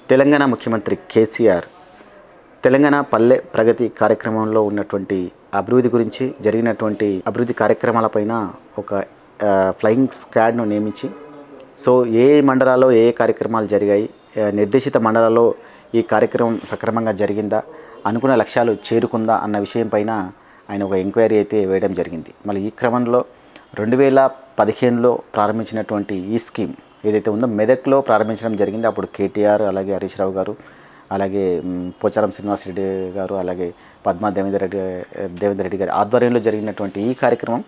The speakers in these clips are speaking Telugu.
తెలంగాణ ముఖ్యమంత్రి కేసీఆర్ తెలంగాణ పల్లె ప్రగతి కార్యక్రమంలో ఉన్నటువంటి అభివృద్ధి గురించి జరిగినటువంటి అభివృద్ధి కార్యక్రమాలపైన ఒక ఆ, ఫ్లయింగ్ స్క్వాడ్ను నియమించి సో ఏ ఏ మండలాల్లో ఏ ఏ కార్యక్రమాలు జరిగాయి ఆ, నిర్దేశిత మండలాల్లో ఈ కార్యక్రమం సక్రమంగా జరిగిందా అనుకున్న లక్ష్యాలు చేరుకుందా అన్న విషయం పైన ఆయన ఒక ఎంక్వైరీ అయితే వేయడం జరిగింది మళ్ళీ ఈ క్రమంలో రెండు వేల పదిహేనులో ప్రారంభించినటువంటి ఈ స్కీమ్ ఏదైతే ఉందో మెదక్లో ప్రారంభించడం జరిగింది అప్పుడు కేటీఆర్ అలాగే హరీష్ రావు గారు అలాగే మ్, పోచారం శ్రీనివాసరెడ్డి గారు అలాగే పద్మా దేవేందర్ రెడ్డి దేవేందర్ రెడ్డి గారి ఆధ్వర్యంలో జరిగినటువంటి ఈ కార్యక్రమం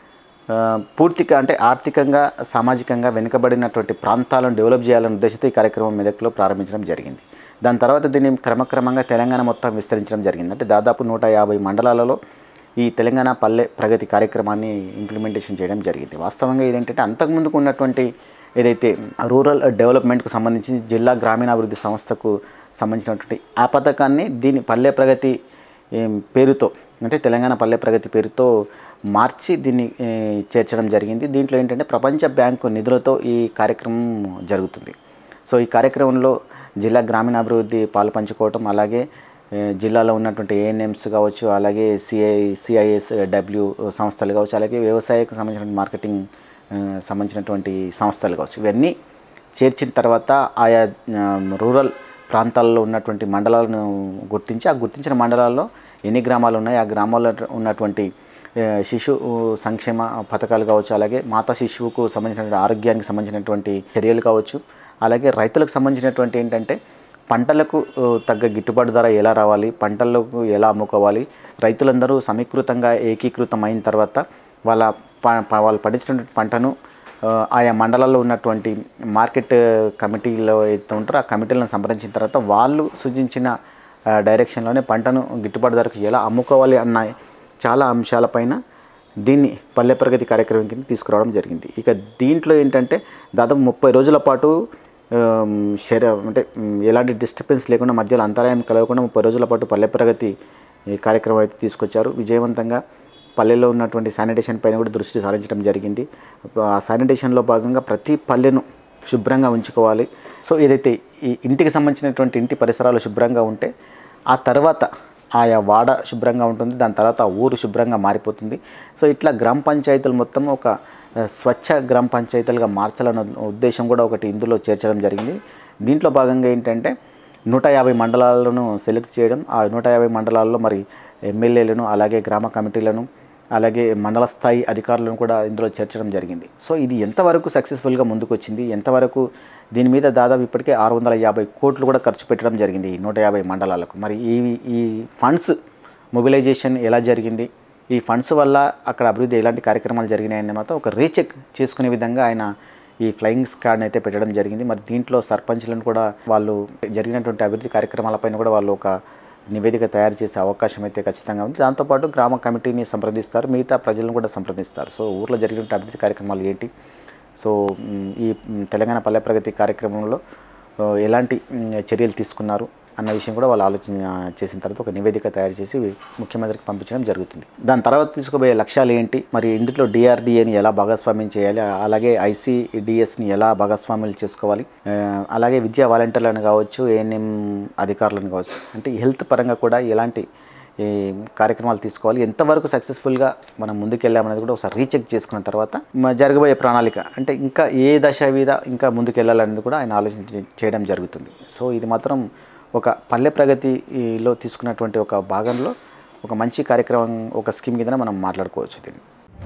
ఆ, పూర్తిగా అంటే ఆర్థికంగా సామాజికంగా వెనుకబడినటువంటి ప్రాంతాలను డెవలప్ చేయాలనే ఉద్దేశంతో ఈ కార్యక్రమం మెదక్లో ప్రారంభించడం జరిగింది దాని తర్వాత దీన్ని క్రమక్రమంగా తెలంగాణ మొత్తం విస్తరించడం జరిగింది అంటే దాదాపు నూట యాభై మండలాలలో ఈ తెలంగాణ పల్లె ప్రగతి కార్యక్రమాన్ని ఇంప్లిమెంటేషన్ చేయడం జరిగింది వాస్తవంగా ఇదేంటంటే అంతకుముందుకు ఉన్నటువంటి ఏదైతే రూరల్ డెవలప్మెంట్కు సంబంధించి జిల్లా గ్రామీణాభివృద్ధి సంస్థకు సంబంధించినటువంటి ఆ పథకాన్ని దీని పల్లె ప్రగతి ఏం, పేరుతో అంటే తెలంగాణ పల్లె ప్రగతి పేరుతో మార్చి దీన్ని ఏ, చేర్చడం జరిగింది దీంట్లో ఏంటంటే ప్రపంచ బ్యాంకు నిధులతో ఈ కార్యక్రమం జరుగుతుంది సో ఈ కార్యక్రమంలో జిల్లా గ్రామీణాభివృద్ధి పాలు పంచుకోవటం అలాగే ఏ, జిల్లాలో ఉన్నటువంటి ఏఎన్ఎంస్ కావచ్చు అలాగే సిఐ సిఐఎస్ డబ్ల్యూ సంస్థలు కావచ్చు అలాగే వ్యవసాయకు సంబంధించిన మార్కెటింగ్ ఆ, సంబంధించినటువంటి సంస్థలు కావచ్చు ఇవన్నీ చేర్చిన తర్వాత ఆయా ఆ, రూరల్ ప్రాంతాల్లో ఉన్నటువంటి మండలాలను గుర్తించి ఆ గుర్తించిన మండలాల్లో ఎన్ని గ్రామాలు ఉన్నాయి ఆ గ్రామాల్లో ఉన్నటువంటి ఆ, శిశు సంక్షేమ పథకాలు కావచ్చు అలాగే మాతా శిశువుకు సంబంధించినటువంటి ఆరోగ్యానికి సంబంధించినటువంటి చర్యలు కావచ్చు అలాగే రైతులకు సంబంధించినటువంటి ఏంటంటే పంటలకు ఆ, తగ్గ గిట్టుబాటు ధర ఎలా రావాలి పంటలకు ఎలా అమ్ముకోవాలి రైతులందరూ సమీకృతంగా ఏకీకృతం అయిన తర్వాత వాళ్ళ ప- ప- వాళ్ళు పండించినటువంటి పంటను ఆ, ఆయా మండలాల్లో ఉన్నటువంటి మార్కెట్ కమిటీలో అయితే ఉంటారో ఆ కమిటీలను సంప్రదించిన తర్వాత వాళ్ళు సూచించిన ఆ, డైరెక్షన్లోనే పంటను గిట్టుబాటు ధరకు ఎలా అమ్ముకోవాలి అన్న చాలా అంశాలపైన దీన్ని పల్లె ప్రగతి కార్యక్రమం కింద తీసుకురావడం జరిగింది ఇక దీంట్లో ఏంటంటే దాదాపు ముప్పై రోజుల పాటు ఆమ్, శర అంటే ఉమ్, ఎలాంటి డిస్టర్బెన్స్ లేకుండా మధ్యలో అంతరాయం కలగకుండా ముప్పై రోజుల పాటు పల్లె ప్రగతి ఈ కార్యక్రమం అయితే తీసుకొచ్చారు విజయవంతంగా పల్లెల్లో ఉన్నటువంటి శానిటేషన్ పైన కూడా దృష్టి సారించడం జరిగింది ఆ శానిటేషన్లో భాగంగా ప్రతి పల్లెను శుభ్రంగా ఉంచుకోవాలి సో ఏదైతే ఈ ఇంటికి సంబంధించినటువంటి ఇంటి పరిసరాలు శుభ్రంగా ఉంటే ఆ తర్వాత ఆయా వాడ శుభ్రంగా ఉంటుంది దాని తర్వాత ఆ ఊరు శుభ్రంగా మారిపోతుంది సో ఇట్లా గ్రామ పంచాయతీలు మొత్తం ఒక ఆ, స్వచ్ఛ గ్రామ పంచాయతీలుగా మార్చాలన్న ఉద్దేశం కూడా ఒకటి ఇందులో చేర్చడం జరిగింది దీంట్లో భాగంగా ఏంటంటే నూట యాభై మండలాలను సెలెక్ట్ చేయడం ఆ నూట యాభై మండలాల్లో మరి ఎమ్మెల్యేలను అలాగే గ్రామ కమిటీలను అలాగే మండల స్థాయి అధికారులను కూడా ఇందులో చేర్చడం జరిగింది సో ఇది ఎంతవరకు సక్సెస్ఫుల్గా ముందుకు వచ్చింది ఎంతవరకు దీని మీద దాదాపు ఇప్పటికే ఆరు వందల యాభై కోట్లు కూడా ఖర్చు పెట్టడం జరిగింది ఈ నూట యాభై మండలాలకు మరి ఈ ఈ ఫండ్స్ మొబిలైజేషన్ ఎలా జరిగింది ఈ ఫండ్స్ వల్ల అక్కడ అభివృద్ధి ఎలాంటి కార్యక్రమాలు జరిగినాయని మాత్రం ఒక రీచెక్ చేసుకునే విధంగా ఆయన ఈ ఫ్లయింగ్ స్క్వాడ్ని అయితే పెట్టడం జరిగింది మరి దీంట్లో సర్పంచ్లను కూడా వాళ్ళు జరిగినటువంటి అభివృద్ధి కార్యక్రమాలపైన కూడా వాళ్ళు ఒక నివేదిక తయారు చేసే అవకాశం అయితే ఖచ్చితంగా ఉంది దాంతోపాటు గ్రామ కమిటీని సంప్రదిస్తారు మిగతా ప్రజలను కూడా సంప్రదిస్తారు సో ఊర్లో జరిగినటువంటి అభివృద్ధి కార్యక్రమాలు ఏంటి సో మ్, ఈ మ్, తెలంగాణ పల్లె ప్రగతి కార్యక్రమంలో ఆ, ఎలాంటి మ్, చర్యలు తీసుకున్నారు అన్న విషయం కూడా వాళ్ళు ఆలోచన చేసిన తర్వాత ఒక నివేదిక తయారు చేసి ముఖ్యమంత్రికి పంపించడం జరుగుతుంది దాని తర్వాత తీసుకోబోయే లక్ష్యాలు ఏంటి మరి ఇందులో డిఆర్డిఏని ఎలా భాగస్వామ్యం చేయాలి అలాగే ఐసీడిఎస్ని ఎలా భాగస్వామ్యాలు చేసుకోవాలి ఆ, అలాగే విద్యా వాలంటీర్లను కావచ్చు ఏఎన్ఎం అధికారులను కావచ్చు అంటే హెల్త్ పరంగా కూడా ఎలాంటి ఈ కార్యక్రమాలు తీసుకోవాలి ఎంతవరకు సక్సెస్ఫుల్గా మనం ముందుకెళ్ళామనేది కూడా ఒకసారి రీచెక్ చేసుకున్న తర్వాత మ- జరగబోయే ప్రణాళిక అంటే ఇంకా ఏ దశ మీద ఇంకా ముందుకెళ్ళాలనేది కూడా ఆయన ఆలోచన చే- చేయడం జరుగుతుంది సో ఇది మాత్రం ఒక పల్లె ప్రగతిలో తీసుకున్నటువంటి ఒక భాగంలో ఒక మంచి కార్యక్రమం ఒక స్కీమ్ కింద మనం మాట్లాడుకోవచ్చు దీన్ని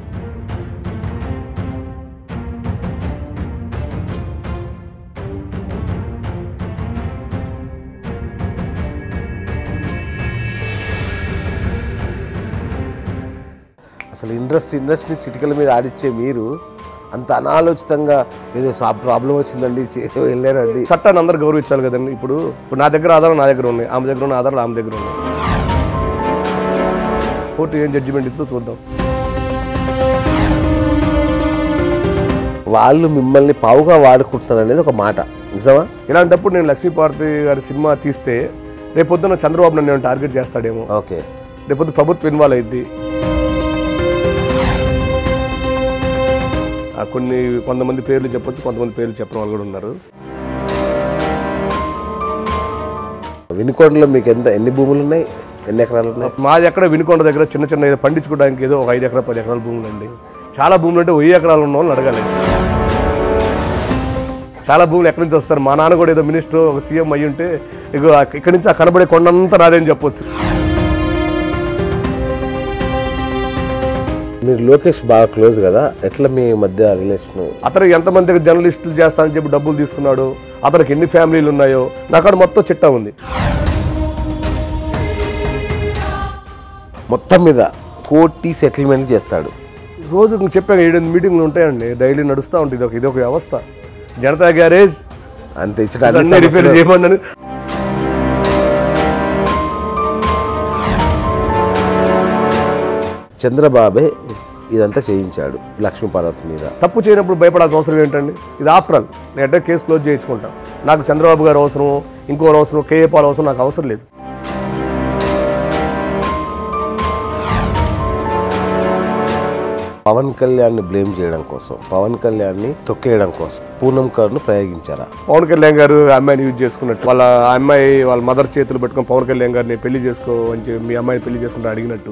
అసలు ఇండస్ట్రీ ఇండస్ట్రీ చిటికల మీద ఆడిచ్చే మీరు అంత అనాలోచితంగా ఏదో సా ప్రాబ్లం వచ్చిందండి చే- వెళ్ళారండి చట్టాన్ని అందరూ గౌరవించాలి కదండి ఇప్పుడు ఇప్పుడు నా దగ్గర ఆధారాలు నా దగ్గర ఉన్నాయి ఆమె దగ్గర ఉన్న ఆధారాలు ఆమె దగ్గర ఉన్నాయి కోర్టు ఏం జడ్జిమెంట్ ఇస్తుందో చూద్దాం వాళ్ళు మిమ్మల్ని పావుగా వాడుకుంటున్నారు అనేది ఒక మాట నిజమా ఇలాంటప్పుడు నేను లక్ష్మీపార్వతి గారి సినిమా తీస్తే రేపొద్దున చంద్రబాబు నన్ను టార్గెట్ చేస్తాడేమో ఓకే రేపొద్దు ప్రభుత్వం ఇన్వాల్వ్ అయింది కొన్ని కొంతమంది పేర్లు చెప్పొచ్చు కొంతమంది పేర్లు చెప్పిన వాళ్ళు కూడా ఉన్నారు వినుకొండలో మీకు ఎంత ఎన్ని భూములు ఉన్నాయి ఎన్ని ఎకరాలు ఉన్నాయి మాది ఎక్కడ వినుకొండ దగ్గర చిన్న చిన్న ఏదో పండించుకోవడానికి ఏదో ఒక ఐదు ఎకరాలు పది ఎకరాల భూములు అండి చాలా భూములు అంటే వెయ్యి ఎకరాలు ఉన్న వాళ్ళని అడగాలి చాలా భూములు ఎక్కడి నుంచి వస్తారు మా నాన్న కూడా ఏదో మినిస్టర్ ఒక సీఎం అయ్యి ఉంటే ఇగో ఇక్కడి నుంచి ఆ కనబడే కొండంతా నాదే అని చెప్పొచ్చు మీరు లోకేష్ బాగా క్లోజ్ కదా ఎట్లా మీ మధ్య రిలేషన్ అతనికి ఎంతమంది దగ్గర జర్నలిస్టులు చేస్తానని చెప్పి డబ్బులు తీసుకున్నాడు అతనికి ఎన్ని ఫ్యామిలీలు ఉన్నాయో నాకు అక్కడ మొత్తం చిట్టా ఉంది మొత్తం మీద కోటి సెటిల్మెంట్ చేస్తాడు రోజు ఇంక చెప్పాను ఏడెనిమిది మీటింగ్లు ఉంటాయండి డైలీ నడుస్తూ ఉంటుంది ఇది ఒక ఇది ఒక వ్యవస్థ జనతా గ్యారేజ్ అంత ఇచ్చడానికి అన్ని రిపేర్ చేయమన్నాను చంద్రబాబే ఇదంతా చేయించాడు లక్ష్మీ పార్వతి మీద తప్పు చేయనప్పుడు భయపడాల్సిన అవసరం ఏంటండి ఇది ఆఫ్టర్ ఆల్ నేను అంటే కేసు క్లోజ్ చేయించుకుంటాను నాకు చంద్రబాబు గారు అవసరం ఇంకోరు అవసరం కేఏ పాల్ అవసరం నాకు అవసరం లేదు పవన్ కళ్యాణ్ని బ్లేమ్ చేయడం కోసం పవన్ కళ్యాణ్ని తొక్కేయడం కోసం పూనం కర్ను ప్రయోగించారా పవన్ కళ్యాణ్ గారు ఆ అమ్మాయిని యూజ్ చేసుకున్నట్టు వాళ్ళ ఆ అమ్మాయి వాళ్ళ మదర్ చేతులు పెట్టుకొని పవన్ కళ్యాణ్ గారిని పెళ్లి చేసుకో అని చెప్పి మీ అమ్మాయిని పెళ్లి చేసుకుంటే అడిగినట్టు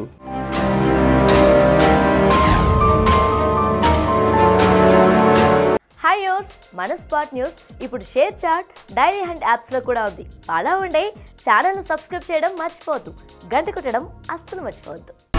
హాయ్ యోస్ మన స్పాట్ న్యూస్ ఇప్పుడు షేర్ చాట్ డైరీ హండ్ యాప్స్లో కూడా ఉంది అలా ఉండే ఛానల్ను సబ్స్క్రైబ్ చేయడం మర్చిపోవద్దు గంట కొట్టడం అస్సలు మర్చిపోవద్దు